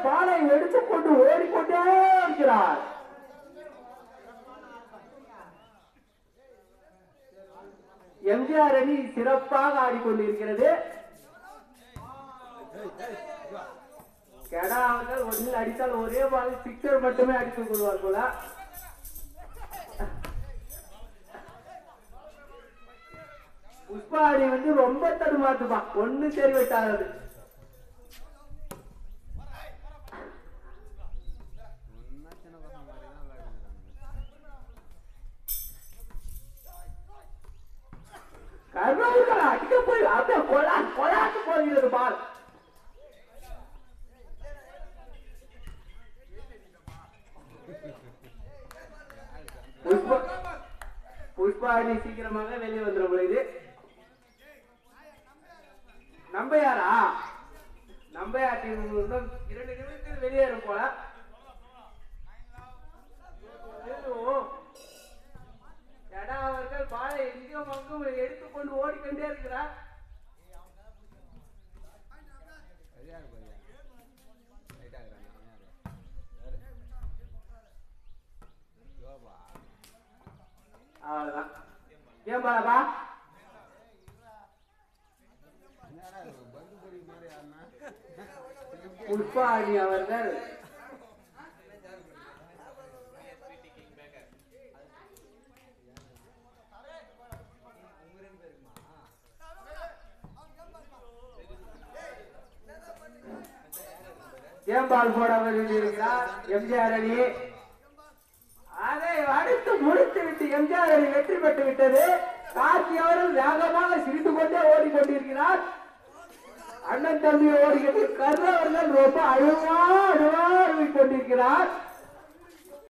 பாலை எடுத்துக்கொண்டு ஓடிக்கொண்டே இருக்கிறார் எம்ஜிஆர் அணி சிறப்பாக ஆடிக்கொண்டிருக்கிறது கெடா அவர்கள் ஒன்றில் அடித்தால் ஒரே பால் சிக்ஸர் மட்டுமே அடித்துக் கொள்வார் போல புஷ்பா அணி வந்து ரொம்ப தடுமாட்டுப்பா ஒண்ணு சரி விட்டாரு ஒன்னா சின்ன பசங்க மாதிரி தான் விளையாடுறாங்க கர்நாடகா அடிக்க போய் அப்படியே கொலா கொலாட்டு போகிறது பால் புஷ்பா புஷ்பா அணி சீக்கிரமாக வெளியே வந்துடும் பொழுது நம்பையாரா நம்பையார் டீம் இன்னும் இரண்டு நிமிடத்தில் வெளியேறும் போல ஏதோ எடா அவர்கள் பாலை எங்கேயும் அங்கும் எடுத்துக்கொண்டு ஓடிக்கொண்டே இருக்கிறார் சரியா இருக்கு பையன் ரைட் ஆகுறாங்க யாரு யோபா அவ்வளவுதான் ஏன் பாலப்பா என்னடா இது, பந்து பொறி மாதிரி யாருன்னா புஷ்பா அணி அவர்கள் ஏம்பால் போட வேண்டியிருக்கிறார் எம்ஜிஆர் அணி அதை அடித்து முடித்து விட்டு எம்ஜிஆர் அணி வெற்றி பெற்று விட்டது கார்த்தி அவர்கள் வேகமாக சிரித்துக் கொண்டே ஓடிக்கொண்டிருக்கிறார் அண்ணன் தம்பி ஓடுகிறது கரு அவர்கள் ரொம்ப அழுவா அழுவா அழுவிக் கொண்டிருக்கிறார்